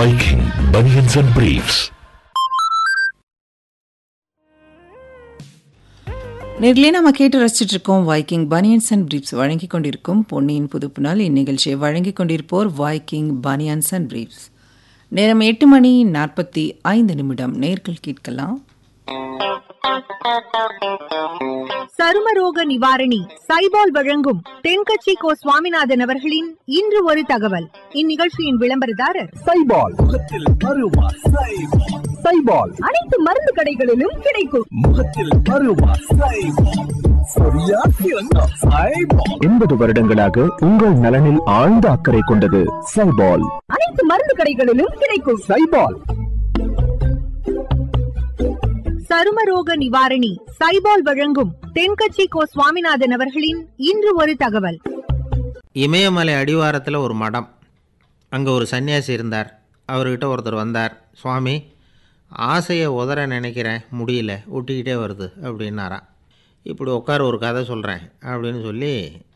Viking Bunions and Briefs. நேர்களே நம்ம கேட்டு ரசிச்சிட்டு இருக்கோம் வைக்கிங் பனியன்ஸ் அண்ட் பிரீப்ஸ் வழங்கி கொண்டிருக்கும் பொன்னியின் புதுப்பு நாள் இந்நிகழ்ச்சியை வழங்கி கொண்டிருப்போர் வைக்கிங் பனியன்ஸ் அண்ட் பிரீப்ஸ் நேரம் எட்டு மணி நாற்பத்தி ஐந்து நிமிடம் நேர்கள் கேட்கலாம் சருமரோக நிவாரணி சைபால் வழங்கும் தென்கட்சி கோ சுவாமிநாதன் அவர்களின் இன்று ஒரு தகவல் இந்நிகழ்ச்சியின் விளம்பரதாரர் சைபால் முகத்தில் அருவா சைபால் சைபால் அனைத்து மருந்து கடைகளிலும் கிடைக்கும் முகத்தில் அருவா சைபால் சரியா சிறந்த சைபால் எண்பது வருடங்களாக உங்கள் நலனில் ஆழ்ந்த அக்கறை கொண்டது சைபால் அனைத்து மருந்து கடைகளிலும் கிடைக்கும் சைபால் சருமரோக நிவாரணி சைபால் வழங்கும் தென்கட்சி கோ சுவாமிநாதன் அவர்களின் இன்று ஒரு தகவல் இமயமலை அடிவாரத்தில் ஒரு மடம் அங்கே ஒரு சன்னியாசி இருந்தார் அவர்கிட்ட ஒருத்தர் வந்தார் சுவாமி ஆசையை உதற நினைக்கிறேன் முடியல ஒட்டிக்கிட்டே வருது அப்படின்னாராம் இப்படி உட்கார ஒரு கதை சொல்கிறேன் அப்படின்னு சொல்லி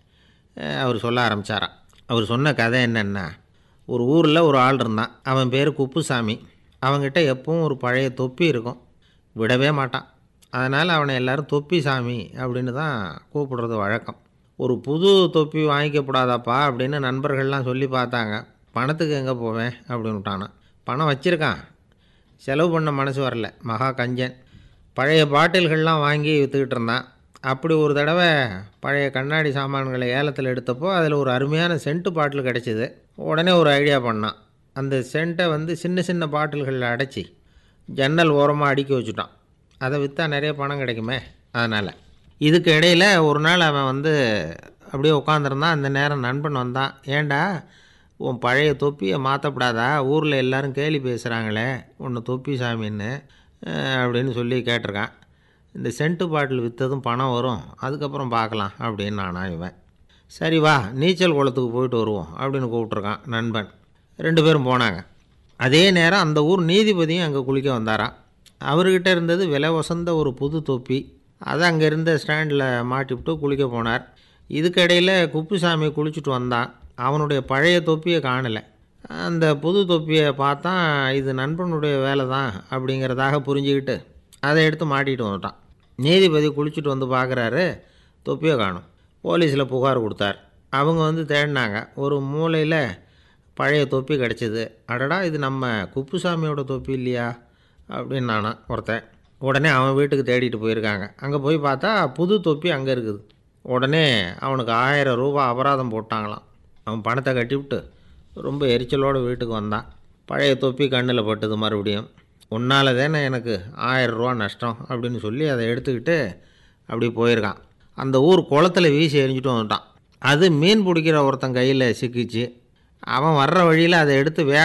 அஹ், அவர் சொல்ல ஆரம்பித்தாராம் அவர் சொன்ன கதை என்னென்னா ஒரு ஊரில் ஒரு ஆள் இருந்தான் அவன் பேர் குப்புசாமி அவன்கிட்ட எப்பவும் ஒரு பழைய தொப்பி இருக்கும் விடவே மாட்டான் அதனால் அவனை எல்லாரும் தொப்பி சாமி அப்படின்னு தான் கூப்பிடுறது வழக்கம் ஒரு புது தொப்பி வாங்கிக்கப்படாதாப்பா அப்படின்னு நண்பர்கள்லாம் சொல்லி பார்த்தாங்க பணத்துக்கு எங்கே போவேன் அப்படின்னு விட்டானான் பணம் வச்சுருக்கான் செலவு பண்ண மனசு வரல மகா கஞ்சன் பழைய பாட்டில்கள்லாம் வாங்கி விற்றுக்கிட்டு இருந்தான் அப்படி ஒரு தடவை பழைய கண்ணாடி சாமான்களை ஏலத்தில் எடுத்தப்போ அதில் ஒரு அருமையான சென்ட்டு பாட்டில் கிடச்சிது உடனே ஒரு ஐடியா பண்ணான் அந்த சென்ட்டை வந்து சின்ன சின்ன பாட்டில்களில் அடைச்சி ஜன்னல் ஓரமாக அடுக்கி வச்சுட்டான் அதை விற்றா நிறைய பணம் கிடைக்குமே அதனால் இதுக்கு இடையில் ஒரு நாள் அவன் வந்து அப்படியே உட்காந்துருந்தான் அந்த நேரம் நண்பன் வந்தான் ஏன்டா உன் பழைய தொப்பியை மாற்றப்படாதா ஊரில் எல்லாரும் கேலி பேசுகிறாங்களே உன்னை தொப்பி சாமின்னு அஹ், அப்படின்னு சொல்லி கேட்டிருக்கான் இந்த சென்ட்டு பாட்டில் விற்றதும் பணம் வரும் அதுக்கப்புறம் பார்க்கலாம் அப்படின்னு நானா இவன் சரி வா நீச்சல் குளத்துக்கு போயிட்டு வருவோம் அப்படின்னு கூப்பிட்ருக்கான் நண்பன் ரெண்டு பேரும் போனாங்க அதே நேரம் அந்த ஊர் நீதிபதியும் அங்கே குளிக்க வந்தாராம் அவர்கிட்ட இருந்தது விலை வசந்த ஒரு புது தொப்பி அதை அங்கே இருந்த ஸ்டாண்டில் மாட்டிவிட்டு குளிக்க போனார் இதுக்கிடையில் குப்புசாமி குளிச்சுட்டு வந்தான் அவனுடைய பழைய தொப்பியை காணலை அந்த புது தொப்பியை பார்த்தா இது நண்பனுடைய வேலை தான் அப்படிங்கிறதாக புரிஞ்சுக்கிட்டு அதை எடுத்து மாட்டிட்டு வந்துட்டான் நீதிபதி குளிச்சுட்டு வந்து பார்க்குறாரு தொப்பியை காணும் போலீஸில் புகார் கொடுத்தார் அவங்க வந்து தேடினாங்க ஒரு மூலையில் பழைய தொப்பி கிடச்சிது அடடா இது நம்ம குப்புசாமியோட தொப்பி இல்லையா அப்படின்னு நானா ஒருத்தன் உடனே அவன் வீட்டுக்கு தேடிட்டு போயிருக்காங்க அங்கே போய் பார்த்தா புது தொப்பி அங்கே இருக்குது உடனே அவனுக்கு ஆயிரம் ரூபாய் அபராதம் போட்டாங்களாம் அவன் பணத்தை கட்டிவிட்டு ரொம்ப எரிச்சலோடு வீட்டுக்கு வந்தான் பழைய தொப்பி கண்ணில் பட்டது மறுபடியும் உன்னால் தானே எனக்கு ஆயிரம் ரூபா நஷ்டம் அப்படின்னு சொல்லி அதை எடுத்துக்கிட்டு அப்படி போயிருக்கான் அந்த ஊர் குளத்துல வீசி எரிஞ்சிட்டு வந்துட்டான் அது மீன் பிடிக்கிற ஒருத்தன் கையில் சிக்கிச்சு அவன் வர்ற வழியில் அதை எடுத்து வே